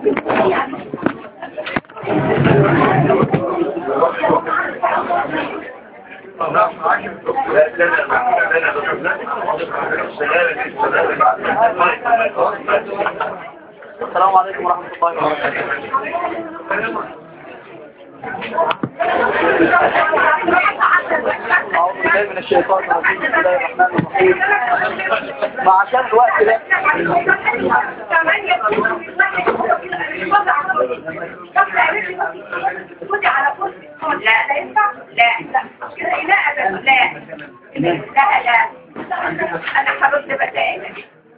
السلام عليكم ورحمة الله وبركاته أعوذ بالله من الشيطان الرجيم بسم الله الرحمن الرحيم ما عشان الوقت ده لا لا ينفع لا لا لا لا لا لا انا حرصت بدائل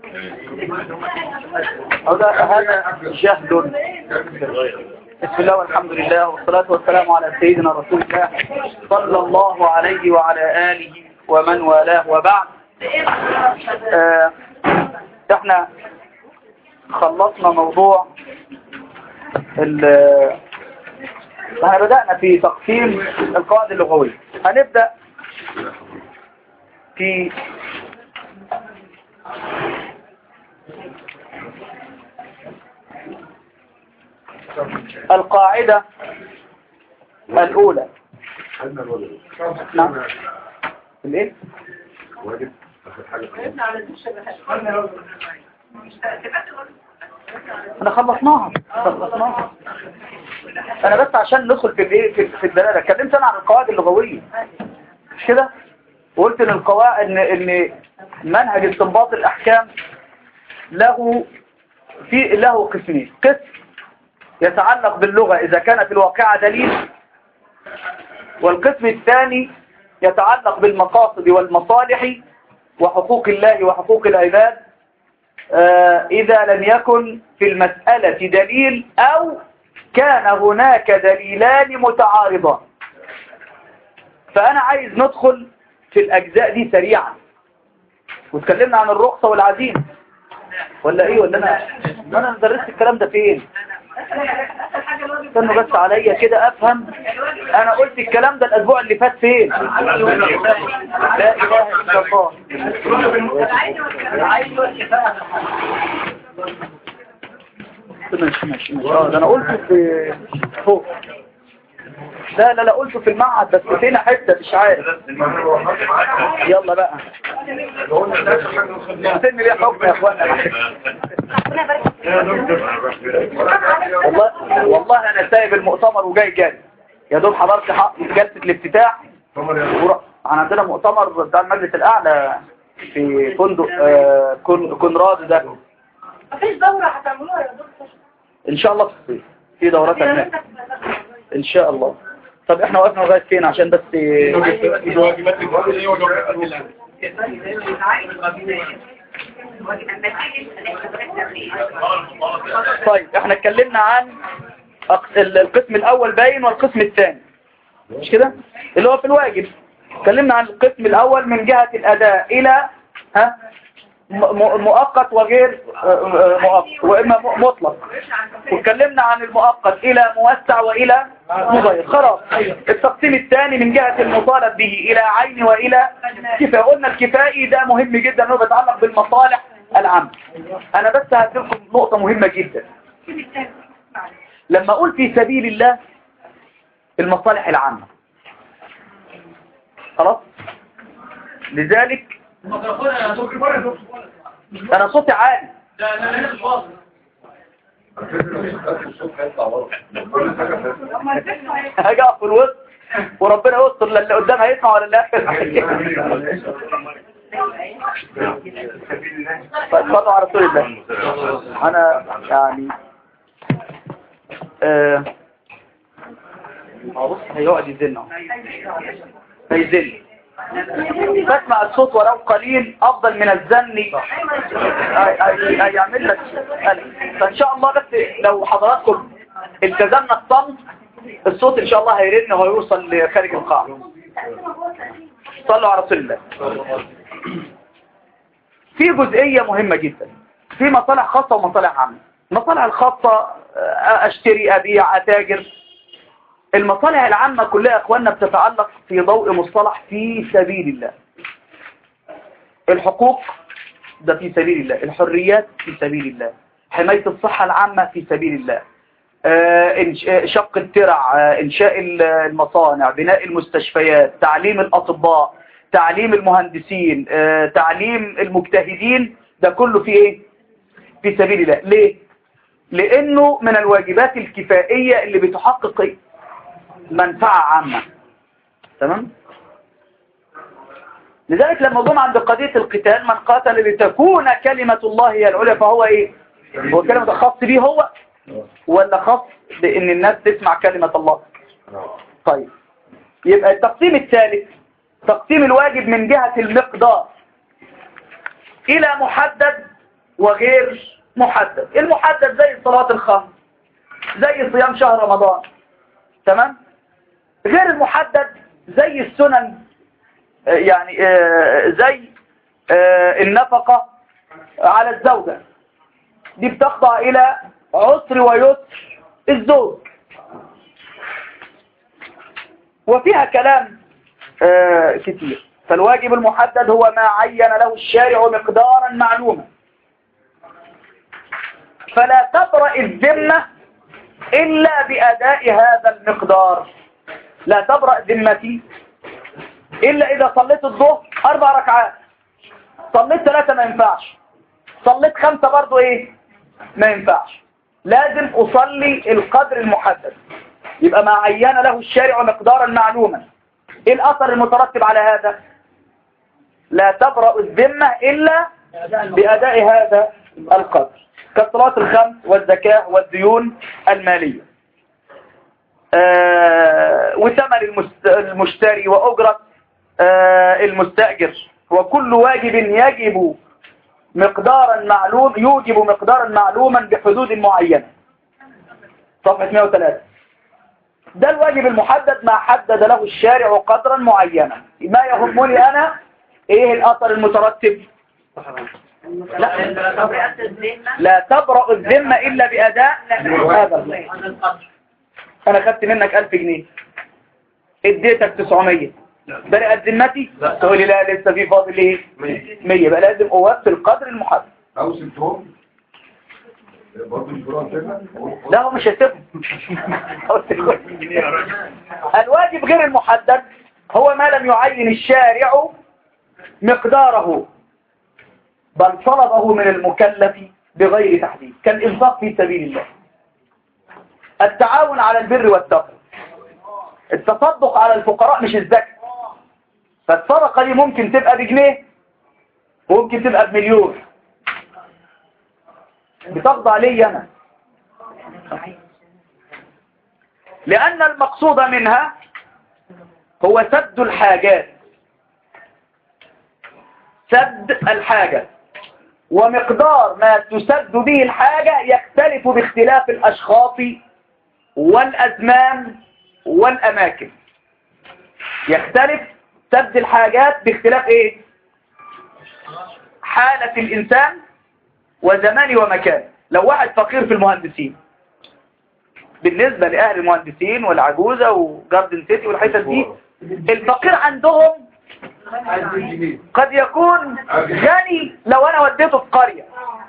هذا هذا جهد بسم الله والحمد لله والصلاة والسلام على سيدنا رسول الله صلى الله عليه وعلى آله ومن والاه وبعد آه، احنا خلصنا موضوع ال- احنا بدأنا في تقسيم القواعد اللغوية هنبدأ في القاعدة الأولى نعم الايه واجب اخر حاجه انا خلصناها خلصناها انا بس عشان ندخل في الايه في, في الدلاله اتكلمت انا عن القواعد اللغويه مش كده وقلت ان القواعد ان ان منهج استنباط الاحكام له في له قسمين قسم يتعلق باللغة إذا كانت الواقعة دليل والقسم الثاني يتعلق بالمقاصد والمصالح وحقوق الله وحقوق العباد آه، إذا لم يكن في المسألة دليل أو كان هناك دليلان متعارضان فأنا عايز ندخل في الأجزاء دي سريعا واتكلمنا عن الرخصة والعزيمة ولا ايه ولا انا انا درست الكلام ده فين استنوا بس عليا كده افهم انا قلت الكلام ده الاسبوع اللي فات فين لا اله الا الله ماشي ماشي ماشي اه ده انا قلته في فوق لا لا لا قلته في المعهد بس فينا حته مش عارف يلا بقى سن ليه حكم يا اخوانا والله والله انا سايب المؤتمر وجاي جاي يا دوب حضرت حق جلسه الافتتاح ورا- عندنا مؤتمر بتاع المجلس الاعلى في فندق آه، كون كونراد ده مفيش دورة هتعملوها يا دكتور ان شاء الله في الصيف في دورات هناك ان شاء الله طب احنا وقفنا لغايه فين عشان بس طيب احنا اتكلمنا عن أق- ال- القسم الاول باين والقسم الثاني مش كده اللي هو في الواجب اتكلمنا عن القسم الاول من جهة الاداء الى ها م- م- مؤقت وغير آه، آه، مؤقت واما م- مطلق واتكلمنا عن المؤقت الى موسع والى مغير خلاص التقسيم الثاني من جهة المطالب به الى عين والى كفاية قلنا الكفائي ده مهم جدا انه بيتعلق بالمصالح العامة انا بس هديلكم نقطة مهمة جدا لما اقول في سبيل الله المصالح العامة خلاص لذلك انا صوتي عالي هاجي اقف في الوسط وربنا يستر لا اللي قدام هيسمع ولا لا فاتفضلوا على رسول الله انا يعني آه بص هيقعد يزن هيزن فاسمع الصوت ولو قليل افضل من الزن هي- هي- هيعمل لك قلق. فان شاء الله بس لو حضراتكم التزمنا الصمت الصوت ان شاء الله هيرن وهيوصل لخارج القاعة صلوا على رسول الله في جزئية مهمة جدا في مصالح خاصة ومصالح عامة المصالح الخاصة آه، اشتري ابيع اتاجر المصالح العامة كلها يا اخواننا بتتعلق في ضوء مصطلح في سبيل الله الحقوق ده في سبيل الله الحريات في سبيل الله حماية الصحة العامة في سبيل الله آه، إنش- آه، شق الترع آه، إنشاء ال- المصانع بناء المستشفيات تعليم الأطباء تعليم المهندسين آه، تعليم المجتهدين ده كله في إيه؟ في سبيل الله ليه؟ لأنه من الواجبات الكفائية اللي بتحقق إيه؟ منفعة عامة تمام؟ لذلك لما جم عند قضية القتال من قاتل لتكون كلمة الله هي العليا فهو ايه هو كلمة خاص بيه هو ولا خاص بان الناس تسمع كلمة الله طيب يبقى التقسيم الثالث تقسيم الواجب من جهة المقدار الى محدد وغير محدد المحدد زي الصلاة الخمس زي صيام شهر رمضان تمام غير المحدد زي السنن آه، يعني آه، زي آه، النفقة على الزوجة دي بتخضع إلى عسر ويسر الزوج وفيها كلام آه، كتير فالواجب المحدد هو ما عين له الشارع مقدارا معلوما فلا تبرأ الذمة إلا بأداء هذا المقدار لا تبرأ ذمتي إلا إذا صليت الظهر أربع ركعات صليت ثلاثة ما ينفعش صليت خمسة برضو إيه ما ينفعش لازم أصلي القدر المحدد يبقى ما عين له الشارع مقدارا معلوما إيه الأثر المترتب على هذا لا تبرأ الذمة إلا بأداء هذا القدر كالصلاة الخمس والزكاة والديون المالية آه، وثمن المست- المشتري وأجرة آه، المستأجر وكل واجب يجب مقدارا معلوم يوجب مقدارا معلوما بحدود معينة صفحة 103 ده الواجب المحدد ما حدد له الشارع قدرا معينا ما يهمني أنا إيه الأثر المترتب لا تبرئة الذمة لا تبرأ الذمة إلا بأداء هذا القدر. أنا خدت منك ألف جنيه اديتك 900 برئت ذمتي تقول لي لا لسه في فاضل ايه 100 بقى لازم اوفي القدر المحدد او سبتهم برضه مش قرآن كده لا هو مش هيسيبهم الواجب غير المحدد هو ما لم يعين الشارع مقداره بل طلبه من المكلف بغير تحديد كالإنفاق في سبيل الله التعاون على البر والتقوى التصدق على الفقراء مش الزكاة فالصدقة دي ممكن تبقى بجنيه وممكن تبقى بمليون بتخضع لي أنا لأن المقصود منها هو سد الحاجات سد الحاجة ومقدار ما تسد به الحاجة يختلف باختلاف الأشخاص والأزمان والأماكن يختلف سد الحاجات باختلاف ايه حالة الإنسان وزمان ومكان لو واحد فقير في المهندسين بالنسبة لأهل المهندسين والعجوزة وجاردن سيتي والحتت دي الفقير عندهم قد يكون غني لو أنا وديته في قرية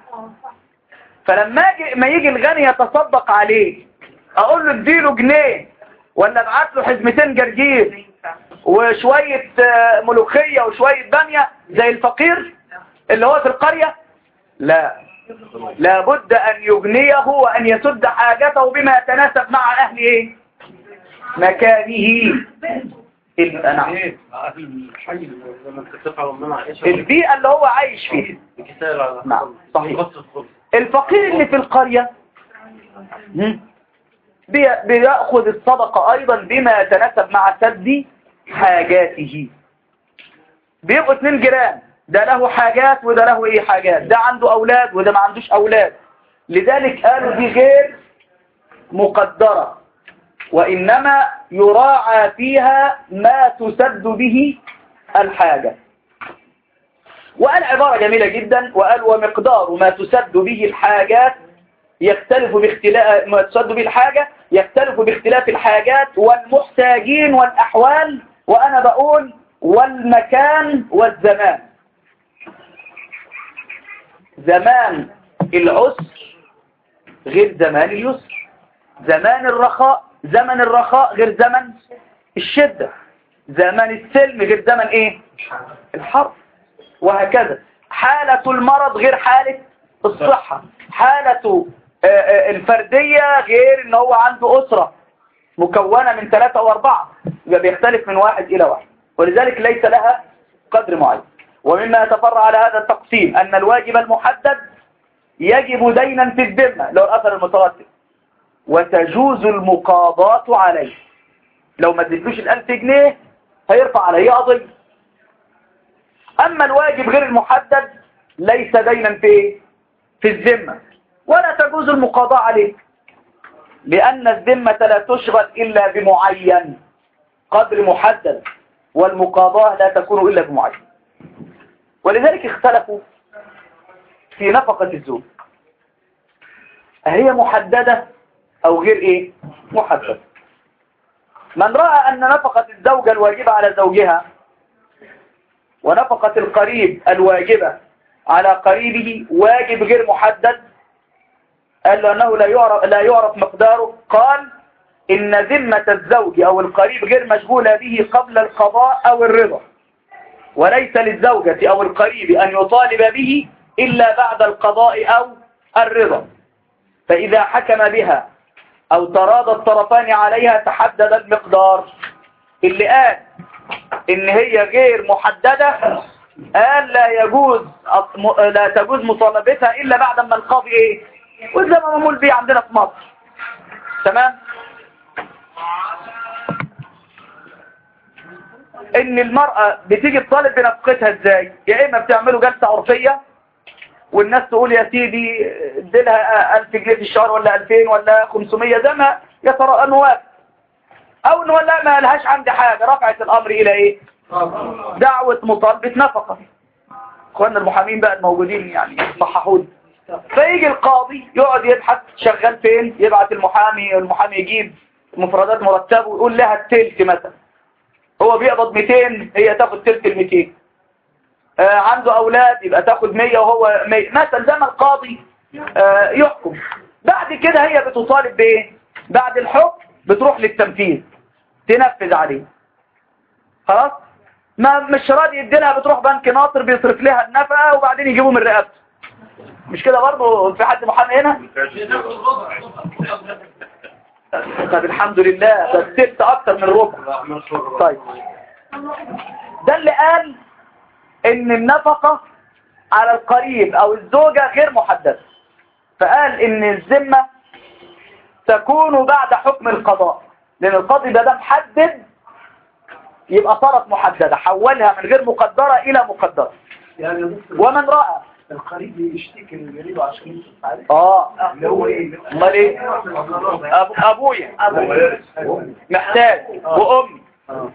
فلما يجي ما يجي الغني يتصدق عليه أقول له اديله جنيه ولا ابعت له حزمتين جرجير وشوية آه، ملوخية وشوية بامية زي الفقير اللي هو في القرية لا لابد أن يغنيه وأن يسد حاجته بما يتناسب مع أهل إيه مكانه ال- نعم. ايه اهل الحي لما تتفق على امنا عائشه البيئة اللي هو عايش فيها بكتاب على نعم، صحيح. قصة الخبز. الفقير اللي في القرية مم، بي- بيأخذ الصدقة أيضا بما يتناسب مع سد حاجاته بيبقوا اتنين جيران ده له حاجات وده له ايه حاجات ده عنده أولاد وده ما عندوش أولاد لذلك قالوا دي غير مقدرة وإنما يراعى فيها ما تسد به الحاجة وقال عبارة جميلة جدا وقال ومقدار ما تسد به الحاجات يختلف باختلاف ما تسد به الحاجة يختلف باختلاف الحاجات والمحتاجين والأحوال وأنا بقول والمكان والزمان زمان العسر غير زمان اليسر زمان الرخاء زمن الرخاء غير زمن الشدة زمان السلم غير زمن ايه الحرب وهكذا حالة المرض غير حالة الصحة حالة آه، آه، الفردية غير ان هو عنده أسرة مكونة من ثلاثة واربعة يبقى بيختلف من واحد إلى واحد ولذلك ليس لها قدر معين ومما يتفرع على هذا التقسيم أن الواجب المحدد يجب دينا في الذمة لو الأثر المترتب وتجوز المقاضاة عليه لو ما اديتلوش الألف جنيه هيرفع عليه قضية أما الواجب غير المحدد ليس دينا في في الذمة ولا تجوز المقاضاة عليه لأن الذمة لا تشغل إلا بمعين قدر محدد والمقاضاة لا تكون إلا بمعين ولذلك اختلفوا في نفقة الزوج هي محددة أو غير إيه محددة من رأى أن نفقة الزوجة الواجبة على زوجها ونفقة القريب الواجبة على قريبه واجب غير محدد قال له أنه لا يعرف, لا يعرف مقداره قال إن ذمة الزوج أو القريب غير مشغولة به قبل القضاء أو الرضا وليس للزوجة أو القريب أن يطالب به إلا بعد القضاء أو الرضا فإذا حكم بها أو تراضى الطرفان عليها تحدد المقدار اللي قال إن هي غير محددة قال لا يجوز لا تجوز مطالبتها إلا بعد ما القاضي إيه وزي ما معمول بيه عندنا في مصر تمام ان المرأة بتيجي تطالب بنفقتها ازاي يا اما بتعملوا جلسة عرفية والناس تقول يا سيدي اديلها 1000 جنيه في الشهر ولا 2000 ولا 500 زي ما يترى انواب او انه لا ما لهاش عندي حاجة رفعت الامر الى ايه دعوة مطالبة نفقة اخواننا المحامين بقى الموجودين يعني يصححون فيجي القاضي يقعد يبحث شغال فين يبعت المحامي المحامي يجيب مفردات مرتبه ويقول لها التلت مثلا هو بيقبض 200 هي تاخد تلت ال 200 آه عنده اولاد يبقى تاخد 100 وهو 100 مثلا زي ما القاضي آه يحكم بعد كده هي بتطالب بايه بعد الحكم بتروح للتنفيذ تنفذ عليه خلاص ما مش راضي يديلها بتروح بنك ناصر بيصرف لها النفقه وبعدين يجيبوا من رقبته مش كده برضه في حد محامي هنا طب الحمد لله ده الست اكتر من ربع طيب ده اللي قال ان النفقة على القريب او الزوجة غير محددة فقال ان الذمة تكون بعد حكم القضاء لان القاضي ده محدد يبقى صارت محددة حولها من غير مقدرة الى مقدرة يعني يا دكتور ومن رأى القريب يشتكي من جريبه عشان يصرف عليه اه اللي هو ايه؟ امال ايه أبو ابويا محتاج وامي اه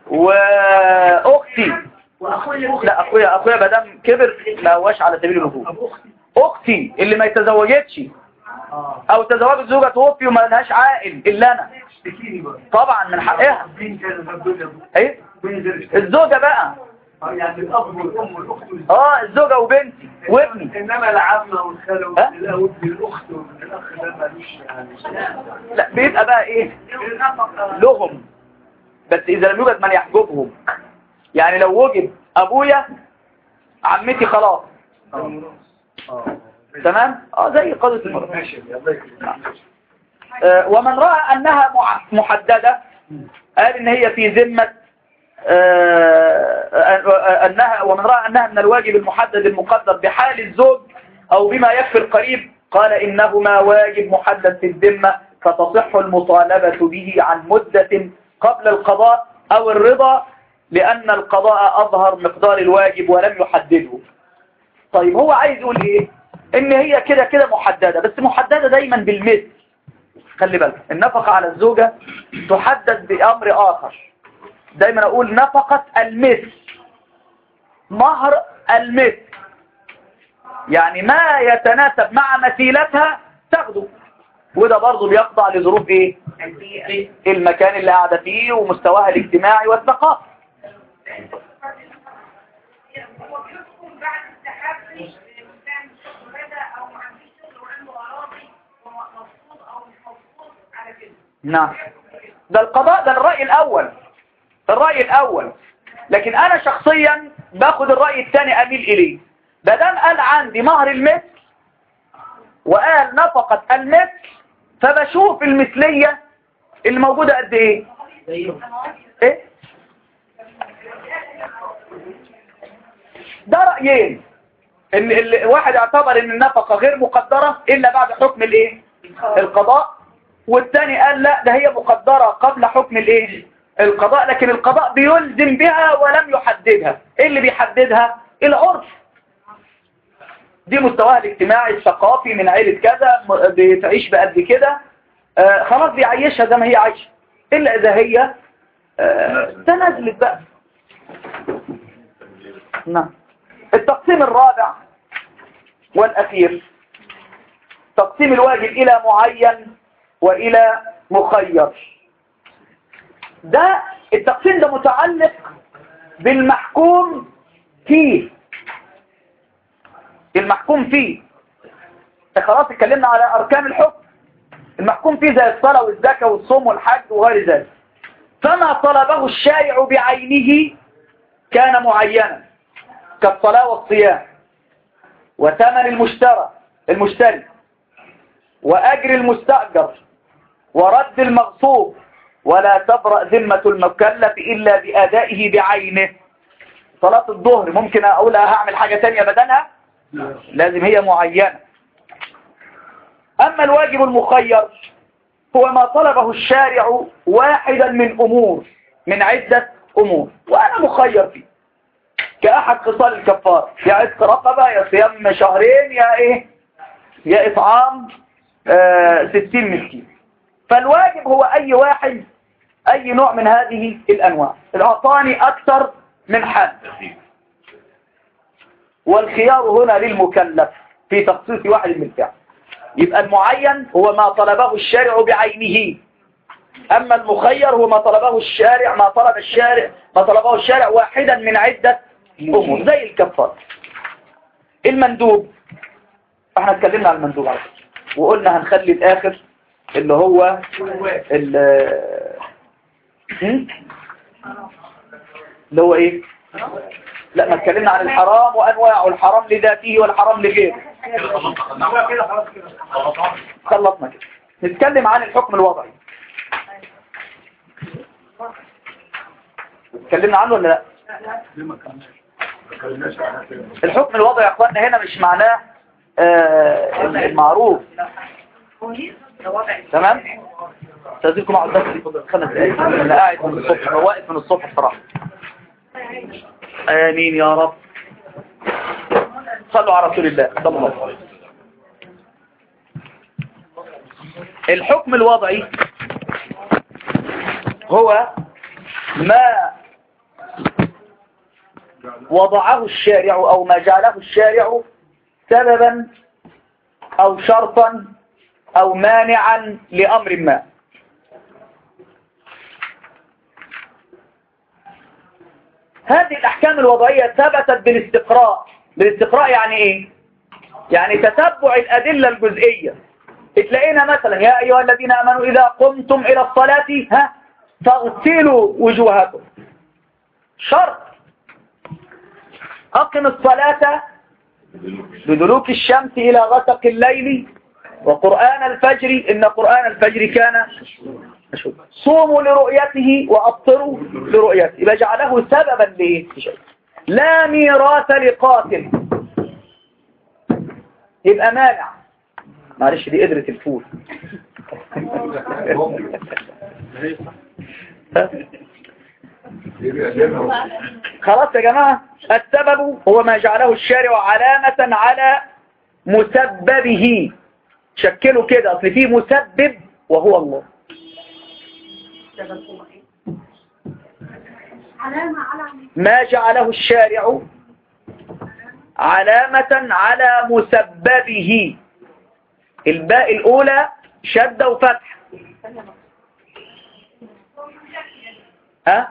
واختي واخويا لا اخويا اخويا مادام كبر ما هواش على سبيل الوجوب ابو اختي اختي اللي ما يتزوجتش اه او تزوجت زوجة توفي وما لهاش عائل الا انا اشتكيني بقى طبعا من حقها مين كان الدنيا دول؟ ايه مين اللي اشتكي؟ الزوجة بقى آه، يعني الاب والام والاخت والزوج. اه الزوجة وبنتي وابني انما العمه والخاله ها؟ والخاله وابن الاخت وابن الاخ ده مالوش يعني لا بيبقى بقى ايه لهم بس اذا لم يوجد من يحجبهم يعني لو وجد ابويا عمتي خلاص اه تمام اه زي قضية المرأة ماشي الله يكرمك آه، ومن رأى أنها مع- محددة قال إن هي في ذمة آه، آه، أنها ومن رأى أنها من الواجب المحدد المقدر بحال الزوج أو بما يكفي القريب قال إنهما واجب محدد في الذمة فتصح المطالبة به عن مدة قبل القضاء أو الرضا لأن القضاء أظهر مقدار الواجب ولم يحدده طيب هو عايز يقول إيه إن هي كده كده محددة بس محددة دايما بالمثل خلي بالك النفقة على الزوجة تحدد بأمر آخر دايما أقول نفقة المثل مهر المثل يعني ما يتناسب مع مثيلتها تاخده وده برضه بيخضع لظروف ايه المكان اللي قاعدة فيه ومستواها الاجتماعي والثقافي هو بيحكم بعد التحري كان الشغل بدا او ما عنديش شغل وعنده اراضي وهو نعم ده القضاء ده الرأي الأول الرأي الأول لكن أنا شخصيا باخد الرأي الثاني أميل إليه بدام قال عندي مهر المثل وقال نفقة المثل فبشوف المثلية اللي موجودة قد إيه إيه ده رأيين ان الواحد اعتبر ان النفقة غير مقدرة الا بعد حكم الايه القضاء والثاني قال لا ده هي مقدرة قبل حكم الايه القضاء لكن القضاء بيلزم بها ولم يحددها ايه اللي بيحددها العرف دي مستواها الاجتماعي الثقافي من عيلة كذا م- بتعيش بقد كده آه خلاص بيعيشها زي ما هي عايشة الا اذا هي آه تنازلت بقى نعم التقسيم الرابع والأخير تقسيم الواجب إلى معين وإلى مخير ده التقسيم ده متعلق بالمحكوم فيه المحكوم فيه خلاص اتكلمنا على أركان الحكم المحكوم فيه زي الصلاة والزكاة والصوم والحج وغير ذلك فما طلبه الشارع بعينه كان معينا كالصلاة والصيام وثمن المشترى المشتري وأجر المستأجر ورد المغصوب ولا تبرأ ذمة المكلف إلا بأدائه بعينه صلاة الظهر ممكن أقول هعمل حاجة تانية بدلها لازم هي معينة أما الواجب المخير هو ما طلبه الشارع واحدا من أمور من عدة أمور وأنا مخير فيه كأحد خصال الكفار يا عتق رقبة يا صيام شهرين يا إيه يا إطعام آه ستين مسكين فالواجب هو أي واحد أي نوع من هذه الأنواع الأعطاني أكثر من حد والخيار هنا للمكلف في تخصيص واحد من الفعل يبقى المعين هو ما طلبه الشارع بعينه أما المخير هو ما طلبه الشارع ما طلب الشارع ما طلبه الشارع واحدا من عدة أمور زي الكفار المندوب احنا اتكلمنا عن المندوب على فكرة وقلنا هنخلي الآخر اللي هو ال هم؟ اللي هو ايه لا ما اتكلمنا عن الحرام وانواعه الحرام لذاته والحرام لغيره خلصنا كده نتكلم عن الحكم الوضعي اتكلمنا عنه ولا لا الحكم الوضعي يا اخواننا هنا مش معناه آه المعروف تمام استاذنكم اقعد بس خمس دقايق انا قاعد من الصبح أنا واقف من الصبح بصراحه امين يا رب صلوا على رسول الله صلى الله عليه وسلم الحكم الوضعي هو ما وضعه الشارع أو ما جعله الشارع سببا أو شرطا أو مانعا لأمر ما هذه الأحكام الوضعية ثبتت بالاستقراء بالاستقراء يعني إيه؟ يعني تتبع الأدلة الجزئية تلاقينا مثلا يا أيها الذين آمنوا إذا قمتم إلى الصلاة ها فاغسلوا وجوهكم شرط أقم الصلاة بدلوك الشمس إلى غسق الليل وقرآن الفجر إن قرآن الفجر كان مشهودا صوموا لرؤيته وأفطروا لرؤيته يبقى جعله سببا لإيه لا ميراث لقاتل يبقى مانع معلش دي قدرة الفول خلاص يا جماعة السبب هو ما جعله الشارع علامة على مسببه شكله كده أصل فيه مسبب وهو الله علامة على ما جعله الشارع علامة على مسببه الباء الأولى شدة وفتح ها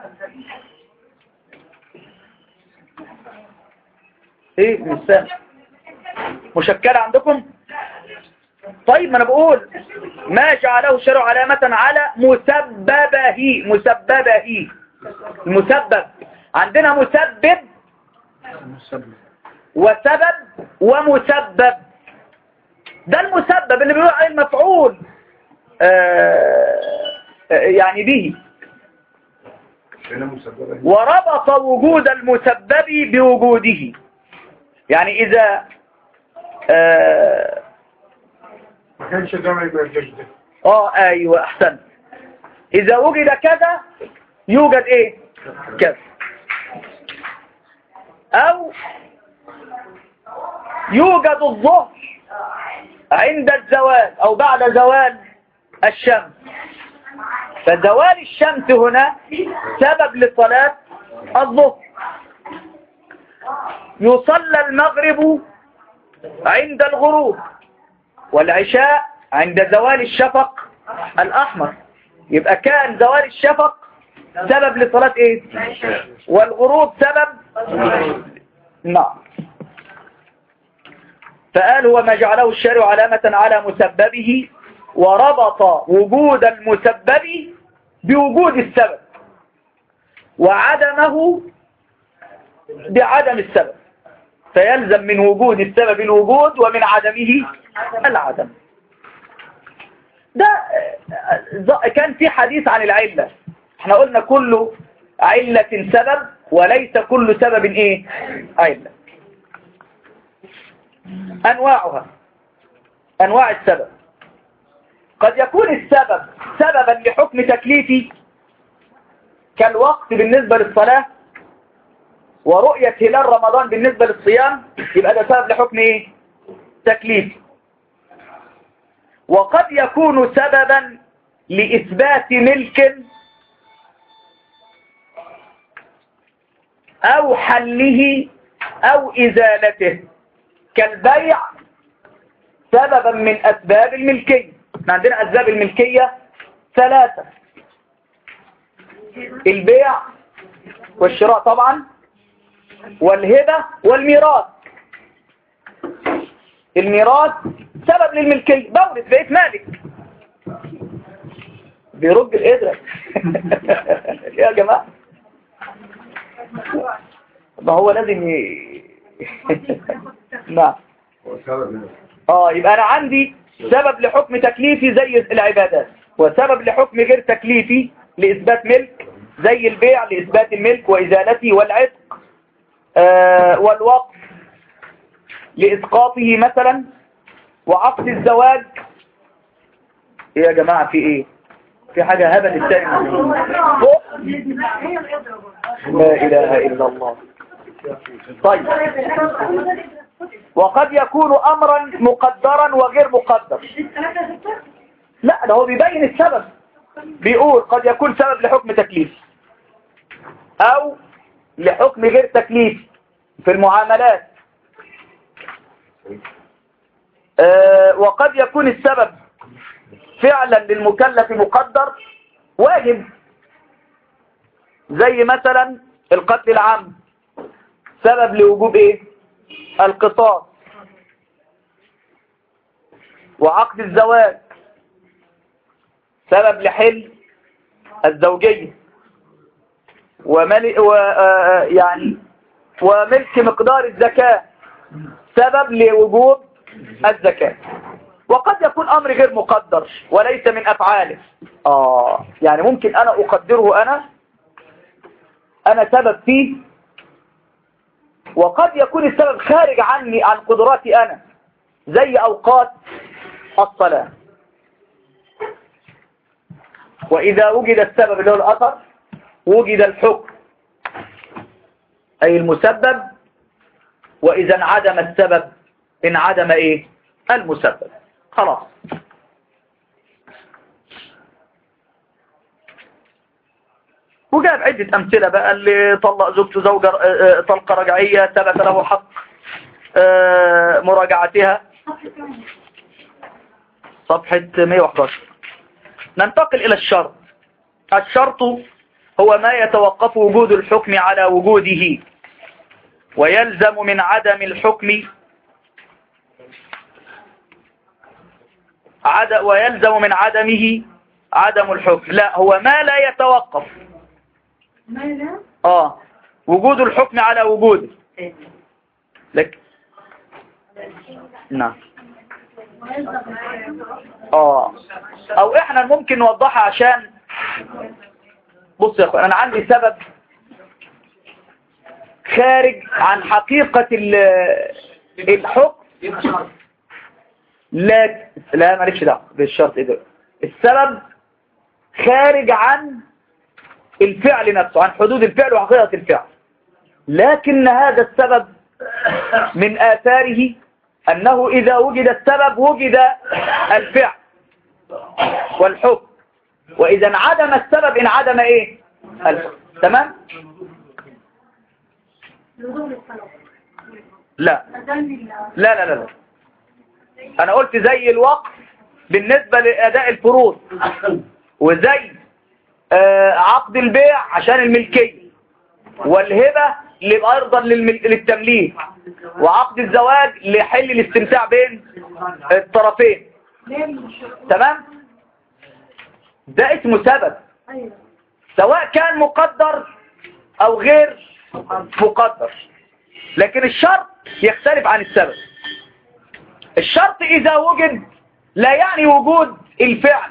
ايه مش سامع مشكلة عندكم طيب ما انا بقول ما جعله الشرع علامة على مسببه مسببه المسبب عندنا مسبب وسبب ومسبب ده المسبب اللي بيقول عليه المفعول آه يعني به هنا مسببة وربط وجود المسبب بوجوده يعني إذا آه, ما كانش جمع يبقى جلد آه أيوة أحسن إذا وجد كذا يوجد إيه كذا أو يوجد الظهر عند الزوال أو بعد زوال الشمس فزوال الشمس هنا سبب لصلاة الظهر يصلى المغرب عند الغروب والعشاء عند زوال الشفق الأحمر يبقى كان زوال الشفق سبب لصلاة ايه والغروب سبب نعم فقال هو ما جعله الشارع علامة على مسببه وربط وجود المسبب بوجود السبب وعدمه بعدم السبب فيلزم من وجود السبب الوجود ومن عدمه العدم ده آه، كان في حديث عن العلة احنا قلنا كل علة سبب وليس كل سبب ايه علة انواعها انواع السبب قد يكون السبب سببا لحكم تكليفي كالوقت بالنسبة للصلاة ورؤية هلال رمضان بالنسبة للصيام يبقى ده سبب لحكم ايه تكليفي وقد يكون سببا لإثبات ملك أو حله أو إزالته كالبيع سببا من أسباب الملكية احنا عندنا أسباب الملكية ثلاثة البيع والشراء طبعا والهبة والميراث الميراث سبب للملكية بورث بقيت مالك بيرج القدرة يا جماعة ما هو لازم ي... نعم هو سبب هنا اه يبقى انا عندي سبب لحكم تكليفي زي العبادات وسبب لحكم غير تكليفي لإثبات ملك زي البيع لإثبات الملك وإزالته والعتق آه والوقف لإسقاطه مثلا وعقد الزواج ايه يا جماعة في ايه في حاجة هبل الثاني لا إله إلا الله طيب وقد يكون أمرا مقدرا وغير مقدر لا ده هو بيبين السبب بيقول قد يكون سبب لحكم تكليف أو لحكم غير تكليف في المعاملات آه، وقد يكون السبب فعلا للمكلف مقدر واجب زي مثلا القتل العام سبب لوجوب ايه القصاص وعقد الزواج سبب لحل الزوجية ومل... و... آه، يعني وملك مقدار الزكاة سبب لوجوب الزكاة وقد يكون أمر غير مقدر وليس من أفعاله آه يعني ممكن أنا أقدره أنا أنا سبب فيه وقد يكون السبب خارج عني عن قدراتي أنا زي أوقات الصلاة وإذا وجد السبب اللي هو الأثر وجد الحكم أي المسبب وإذا انعدم السبب انعدم إيه المسبب خلاص وجاب عدة أمثلة بقى اللي طلق زوجته زوجة آه، آه، طلقة رجعية ثبت له حق آه، مراجعتها صفحة 111 ننتقل إلى الشرط الشرط هو ما يتوقف وجود الحكم على وجوده ويلزم من عدم الحكم عد ويلزم من عدمه عدم الحكم لا هو ما لا يتوقف ما لا اه وجود الحكم على وجوده لك نعم اه او احنا ممكن نوضحها عشان بص يا اخوان انا عندي سبب خارج عن حقيقة ال- الحكم لا لا مالكش دعوه بالشرط ايه ده السبب خارج عن الفعل نفسه عن حدود الفعل وحقيقة الفعل لكن هذا السبب من آثاره أنه إذا وجد السبب وجد الفعل والحكم وإذا انعدم السبب انعدم إيه الحكم تمام لزوم الصلاة لا أذن ال- لا لا لا لا أنا قلت زي الوقف بالنسبة لأداء الفروض وزي آه، عقد البيع عشان الملكية والهبة اللي أيضا للمل- للتمليك وعقد الزواج لحل الاستمتاع بين الطرفين ليه مش تمام ده اسمه سبب أيوة سواء كان مقدر أو غير مقدر لكن الشرط يختلف عن السبب الشرط إذا وجد لا يعني وجود الفعل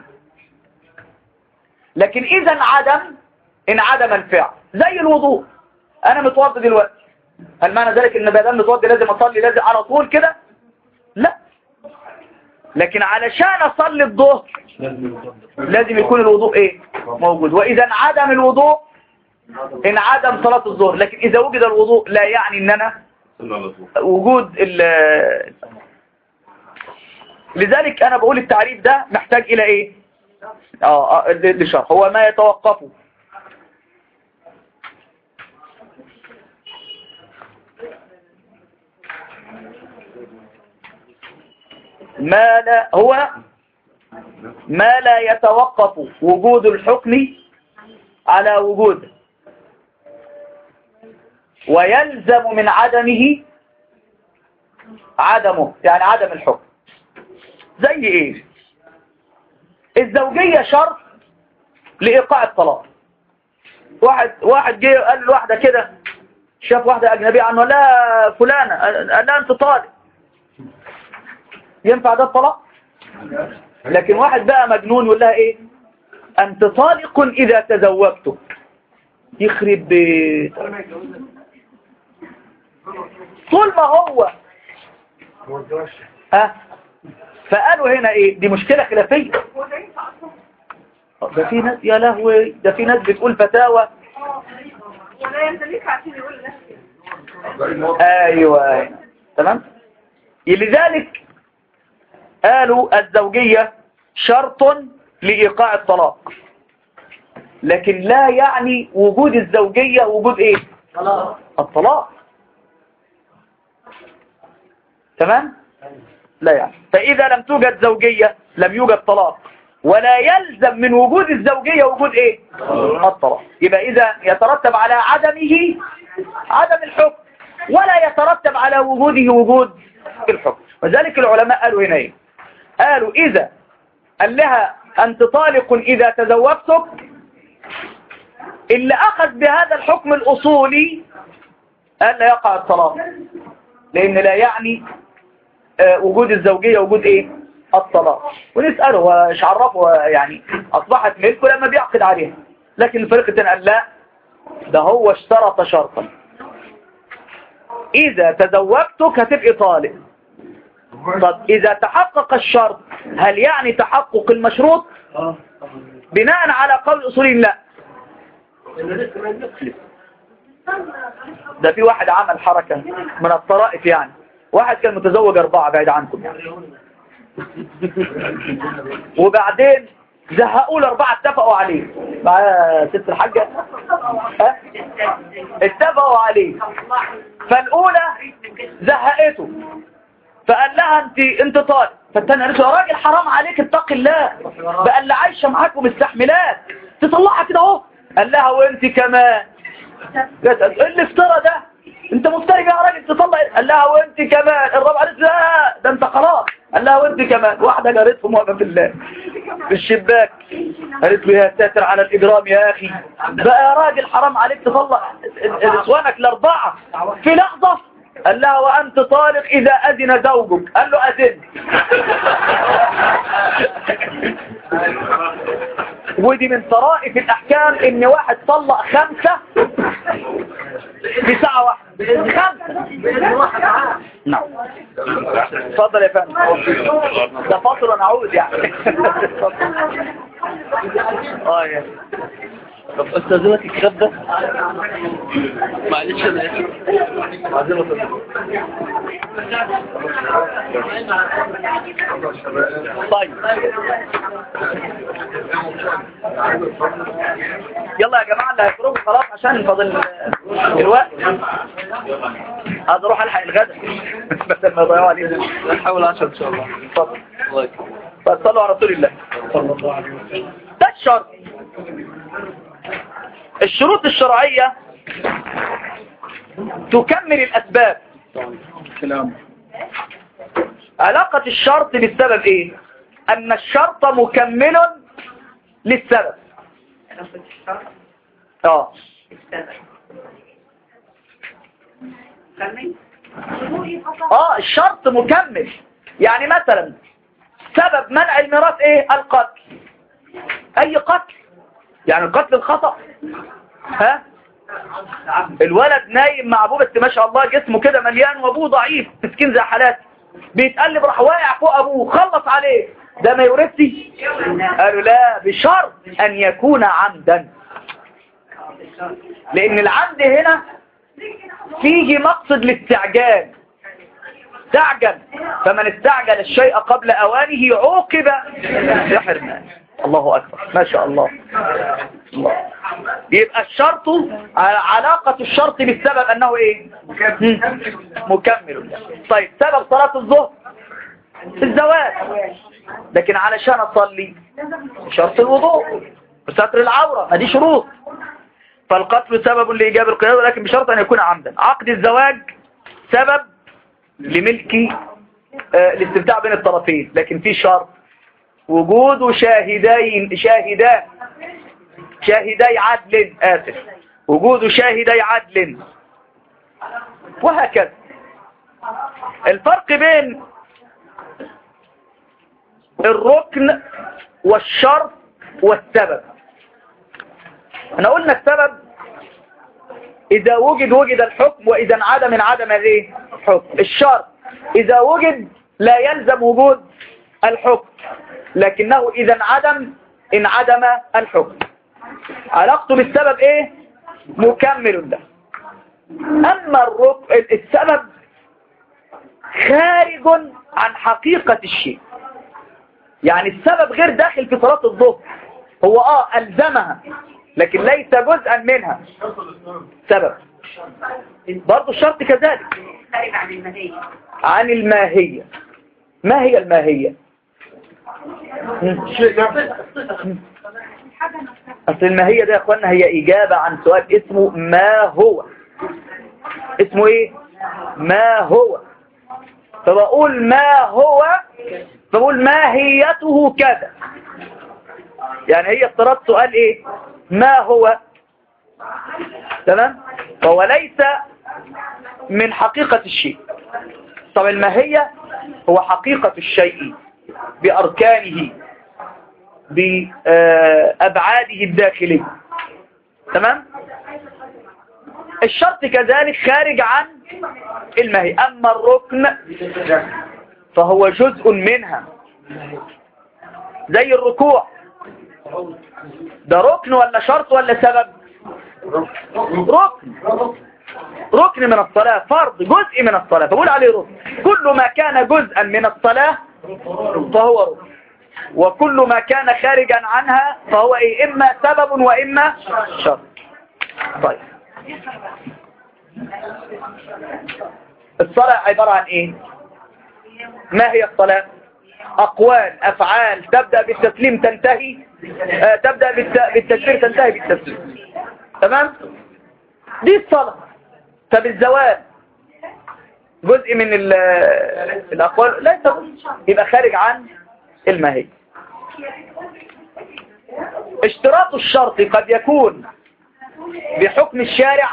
لكن إذا انعدم انعدم الفعل زي الوضوء أنا متوضي دلوقتي هل معنى ذلك إن بدل متوضي لازم أصلي لازم على طول كده لا لكن علشان أصلي الظهر لازم يكون الوضوء ايه موجود واذا انعدم الوضوء انعدم صلاة الظهر لكن اذا وجد الوضوء لا يعني ان انا صلى على طول وجود ال لذلك انا بقول التعريف ده محتاج الى ايه اه آه، لشرح هو ما يتوقف ما لا هو ما لا يتوقف وجود الحكم على وجوده ويلزم من عدمه عدمه يعني عدم الحكم زي ايه الزوجية شرط لإيقاع الطلاق واحد واحد جه قال لواحدة كده شاف واحدة أجنبية عنه لا فلانة قال لها أنت طالق ينفع ده الطلاق لكن واحد بقى مجنون يقول لها ايه انت طالق اذا تزوجتك يخرب بيت طول ما هو ما رضاش ها فقالوا هنا ايه دي مشكلة خلافية ده في ناس يا لهوي ده في ناس بتقول فتاوى ولا يمتلك عشان يقول نفسي ايوه أيوة. تمام لذلك قالوا الزوجية شرط لإيقاع الطلاق لكن لا يعني وجود الزوجية وجود ايه الطلاق تمام لا يعني فإذا لم توجد زوجية لم يوجد طلاق ولا يلزم من وجود الزوجية وجود ايه الطلاق يبقى إذا يترتب على عدمه عدم الحكم ولا يترتب على وجوده وجود الحكم وذلك العلماء قالوا هنا ايه قالوا إذا قال لها أنت طالق إذا تزوجتك اللي أخذ بهذا الحكم الأصولي قال لا يقع الطلاق لأن لا يعني آه، وجود الزوجية وجود إيه الطلاق ونسأله هو ايش عرفه هو يعني أصبحت ملكه لما بيعقد عليها لكن الفريق الثاني قال لا ده هو اشترط شرطا إذا تزوجتك هتبقي طالق طب إذا تحقق الشرط هل يعني تحقق المشروط بناء على قول الأصوليين لا ده في واحد عمل حركة من الطرائف يعني واحد كان متزوج أربعة بعيد عنكم يعني وبعدين زهقوا الأربعة اتفقوا عليه مع ست الحاجة ها؟ اتفقوا عليه فالأولى زهقته فقال لها انت انت طالب فالتاني قالت له يا راجل حرام عليك اتق الله بقى اللي عايشه معاك ومستحملاك تطلعها كده اهو قال لها وانت كمان قالت له، ايه الافتراء ده انت مفتري يا راجل تطلع قال لها وانت كمان الرابعه قالت له، لا ده انت خلاص قال لها وانت كمان واحدة جارتهم واقفة في ال- في الشباك قالت له يا ساتر على الإجرام يا أخي بقى يا راجل حرام عليك تطلع نسوانك الأربعة في لحظة قال لها وأنت طالق إذا أذن زوجك قال له أذن ودي من طرائف الأحكام إن واحد طلق خمسة في ساعة واحدة خمسة نعم اتفضل يا فندم ده فاصل ونعود يعني اتفضل. اه يا طب استاذنك الكتاب ده معلش انا اسف معذره طيب يلا يا جماعه اللي هيخرجوا خلاص عشان فاضل الوقت عايز اروح الحق الغدا بس ما يضيعوا علينا نحاول 10 ان شاء الله اتفضل الله يكرمك فصلوا على رسول الله صلى الله عليه وسلم ده الشرط الشروط الشرعية تكمل الأسباب كلام علاقة الشرط بالسبب ايه أن الشرط مكمل للسبب اه اه الشرط مكمل يعني مثلا سبب منع الميراث ايه القتل اي قتل يعني القتل الخطأ ها الولد نايم مع ابوه بس ما شاء الله جسمه كده مليان وابوه ضعيف مسكين زي حالاتي بيتقلب راح واقع فوق ابوه خلص عليه ده ما يورثش قالوا لا بشرط ان يكون عمدا لان العمد هنا فيه مقصد الاستعجال استعجل فمن استعجل الشيء قبل اوانه عوقب بحرمان الله اكبر ما شاء الله الله. يبقى الشرط علاقة الشرط بالسبب انه ايه مم. مكمل طيب سبب صلاة الظهر الزواج لكن علشان اصلي شرط الوضوء وستر العورة ما دي شروط فالقتل سبب لإيجاب القيادة ولكن بشرط أن يكون عمدا عقد الزواج سبب لملك آه، الاستمتاع بين الطرفين لكن في شرط وجود شاهدين شاهدان شاهدي عدل آسف وجود شاهدي عدل وهكذا الفرق بين الركن والشرط والسبب احنا قلنا السبب اذا وجد وجد الحكم واذا انعدم انعدم الايه الحكم الشرط اذا وجد لا يلزم وجود الحكم لكنه اذا انعدم انعدم الحكم علاقته بالسبب ايه مكمل ده اما الركن السبب خارج عن حقيقة الشيء يعني السبب غير داخل في صلاة الظهر هو اه ألزمها لكن ليس جزءا منها سبب برضو الشرط كذلك عن الماهية ما هي الماهية شيء نفسه أصل الماهية ده يا أخوانا هي إجابة عن سؤال اسمه ما هو اسمه إيه ما هو فبقول ما هو فبقول ماهيته كذا يعني هي افترض سؤال إيه ما هو تمام فهو ليس من حقيقة الشيء طب الماهية هو حقيقة الشيء بأركانه بأبعاده الداخلية تمام الشرط كذلك خارج عن الماهية أما الركن فهو جزء منها زي الركوع ده ركن ولا شرط ولا سبب ركن ركن من الصلاة فرض جزء من الصلاة فبقول عليه ركن كل ما كان جزءا من الصلاة فهو ركن وكل ما كان خارجا عنها فهو إيه إما سبب وإما شرط طيب الصلاة عبارة عن إيه ما هي الصلاة أقوال أفعال تبدأ بالتسليم تنتهي آه تبدأ بالت- بالتكبير تنتهي بالتسليم تمام دي الصلاة طب الزواج جزء من ال- الأقوال لا يصح يبقى خارج عن الماهية اشتراط الشرط قد يكون بحكم الشارع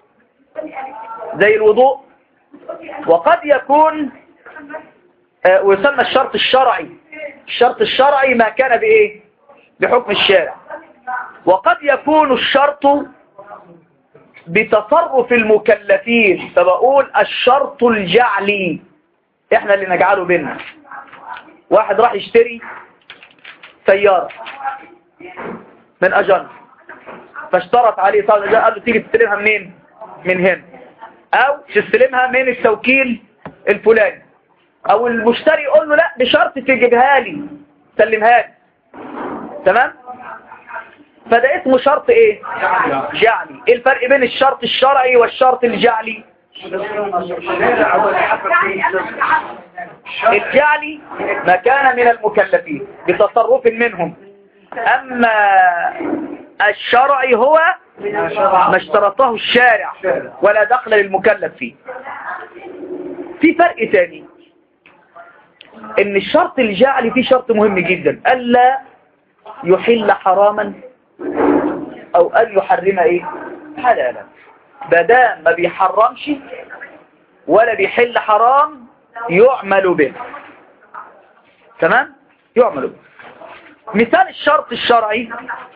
زي الوضوء وقد يكون آه، ويسمى الشرط الشرعي الشرط الشرعي ما كان بإيه بحكم الشارع وقد يكون الشرط بتصرف المكلفين فبقول الشرط الجعلي احنا اللي نجعله بينا واحد راح يشتري سيارة من أجنس فاشترط عليه صاحب الأجنس قال له تيجي تستلمها منين من هنا او تستلمها من التوكيل الفلاني او المشتري يقول له لا بشرط تجيبها لي سلمها لي تمام فده اسمه شرط ايه جعلي ايه الفرق بين الشرط الشرعي والشرط الجعلي الجعلي ما كان من المكلفين بتصرف منهم اما الشرعي هو ما اشترطه الشارع ولا دخل للمكلف فيه في فرق ثاني ان الشرط الجعلي فيه شرط مهم جدا الا يحل حراما او ان يحرم ايه حلالا بدام ما بيحرمش ولا بيحل حرام يعمل به تمام يعمل به مثال الشرط الشرعي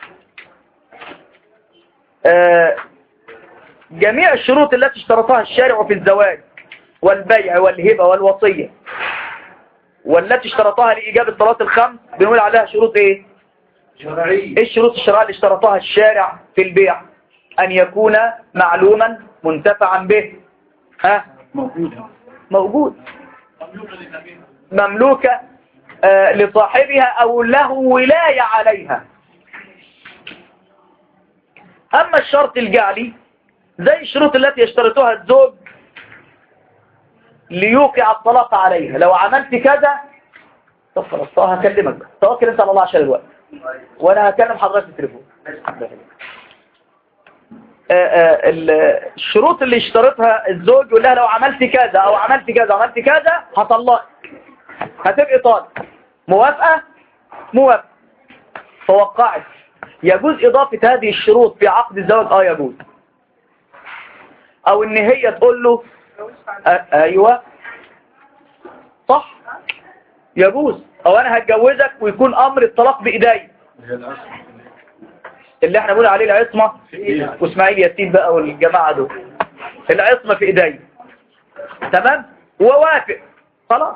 آه، جميع الشروط التي اشترطها الشارع في الزواج والبيع والهبة والوصية والتي اشترطها لإجابة صلاة الخمس بنقول عليها شروط ايه شرعي ايه الشروط الشرعية اللي اشترطها الشارع في البيع ان يكون معلوما منتفعا به ها موجودة موجود مملوكة آه، لصاحبها او له ولاية عليها اما الشرط الجعلي زي الشروط التي يشترطها الزوج ليوقع الطلاق عليها لو عملت كذا طب خلاص طب هكلمك بقى توكل انت على الله عشان الوقت وانا هكلم حضرتك في التليفون آه، آه، ال- الشروط اللي اشترطها الزوج يقول لها لو عملت كذا او عملت كذا عملت كذا هطلقك هتبقي طالق موافقة موافقة فوقعت يجوز اضافة هذه الشروط في عقد الزواج اه يجوز او ان هي تقول له آه، ايوه صح يجوز او انا هتجوزك ويكون امر الطلاق بايدي هي الأصل اللي احنا بنقول عليه العصمة واسماعيل ياسين بقى والجماعة دول العصمة في ايدي تمام ووافق خلاص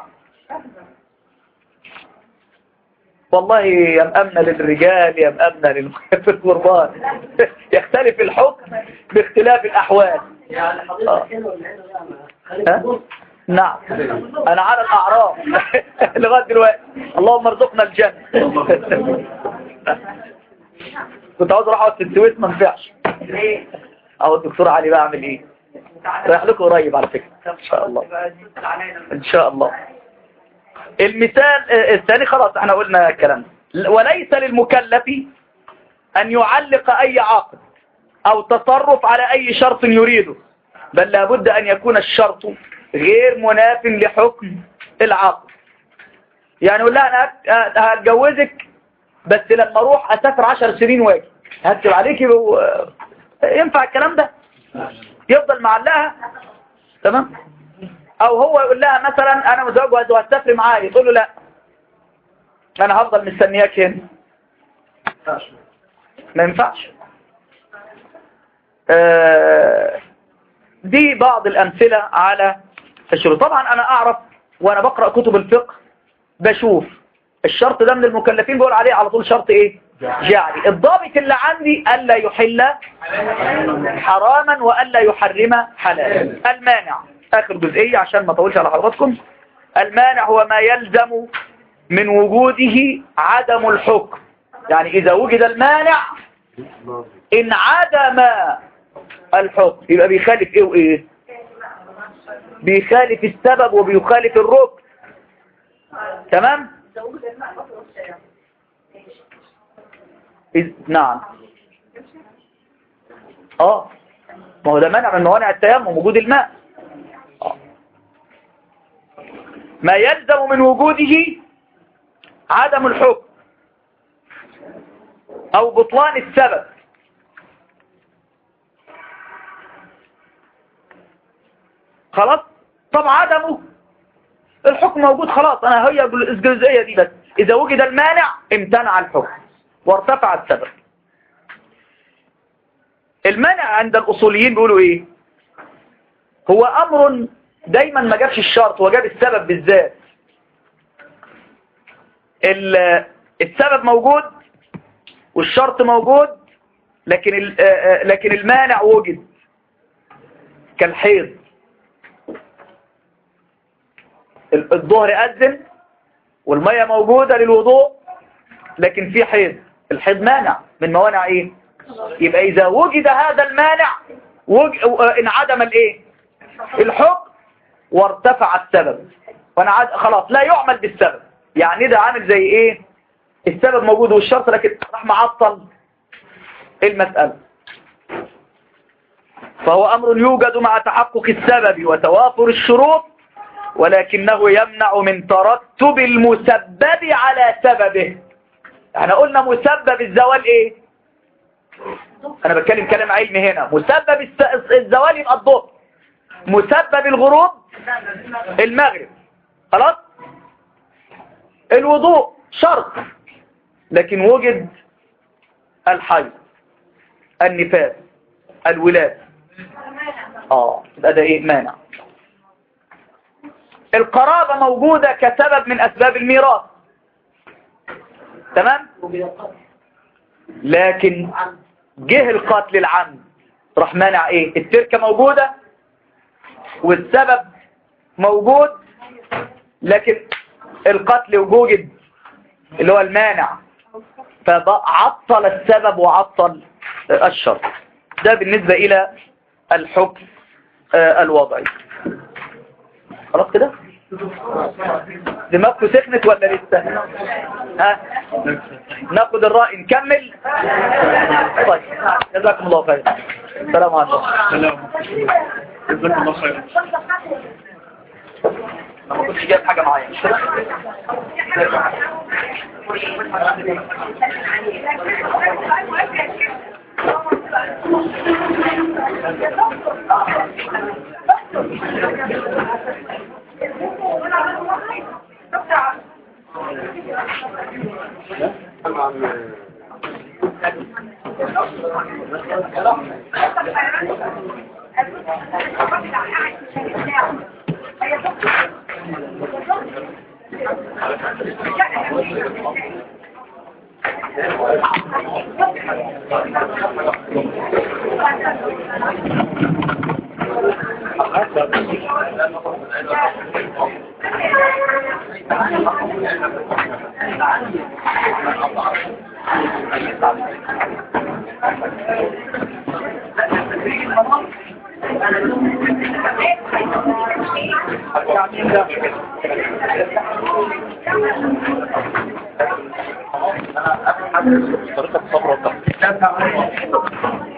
والله يا مأمنة للرجال يا مأمنة للمخفف القربان يختلف الحكم باختلاف الأحوال آه. ها؟ نعم أنا على الأعراف لغاية دلوقتي اللهم ارزقنا الجنة كنت عاوز اروح اقعد في السويس ما نفعش اهو الدكتور علي بقى اعمل ايه رايح لكم قريب على فكرة ان شاء الله ان شاء الله المثال آه، الثاني خلاص احنا قلنا الكلام ده. وليس للمكلف ان يعلق اي عقد او تصرف على اي شرط يريده بل لابد ان يكون الشرط غير مناف لحكم العقد يعني يقول لها انا هت- هتجوزك بس لما اروح اسافر عشر سنين واجي هكتب عليكي و... ينفع الكلام ده يفضل معلقها تمام او هو يقول لها مثلا انا متزوج وهتسافري معايا تقول له لا انا هفضل مستنياك هنا ما ينفعش آه، دي بعض الامثله على الشروط طبعا انا اعرف وانا بقرا كتب الفقه بشوف الشرط ده من المكلفين بقول عليه على طول شرط ايه جعلي الضابط اللي عندي الا يحل حراما والا يحرم حلالا المانع اخر جزئيه عشان ما اطولش على حضراتكم المانع هو ما يلزم من وجوده عدم الحكم يعني اذا وجد المانع ان عدم الحكم يبقى بيخالف ايه وايه بيخالف السبب وبيخالف الركن تمام إذ... نعم اه ما هو ده منع من موانع التيمم وجود الماء آه. ما يلزم من وجوده عدم الحكم او بطلان السبب خلاص طب عدمه الحكم موجود خلاص انا هي الجزئية دي بس اذا وجد المانع امتنع الحكم وارتفع السبب المانع عند الاصوليين بيقولوا ايه هو امر دايما ما جابش الشرط وجاب السبب بالذات ال- السبب موجود والشرط موجود لكن ال- آه، آه، لكن المانع وجد كالحيض ال- الظهر أذن والمية موجودة للوضوء لكن في حيض الحيض مانع من موانع ايه يبقى اذا وجد هذا المانع وج... آه، انعدم الايه الحكم وارتفع السبب وانا عاد خلاص لا يعمل بالسبب يعني ده عامل زي ايه السبب موجود والشرط لكن راح معطل المسألة فهو أمر يوجد مع تحقق السبب وتوافر الشروط ولكنه يمنع من ترتب المسبب على سببه احنا قلنا مسبب الزوال ايه انا بتكلم كلام علمي هنا مسبب الس- الزوال يبقى الظهر مسبب الغروب المغرب خلاص الوضوء شرط لكن وجد الحي النفاس الولاد اه يبقى ده ايه مانع القرابة موجودة كسبب من اسباب الميراث تمام لكن جه القتل العمد راح مانع ايه التركة موجودة والسبب موجود لكن القتل وجوجد اللي هو المانع فعطل السبب وعطل الشرط ده بالنسبة إلى الحكم آه، الوضعي خلاص كده دماغكم سخنت ولا لسه ها ناخد الرأي نكمل طيب جزاكم الله خير السلام عليكم سلام جزاك الله خير انا ما كنتش جايب حاجة معايا مش كده طريقة الصبر والتقوى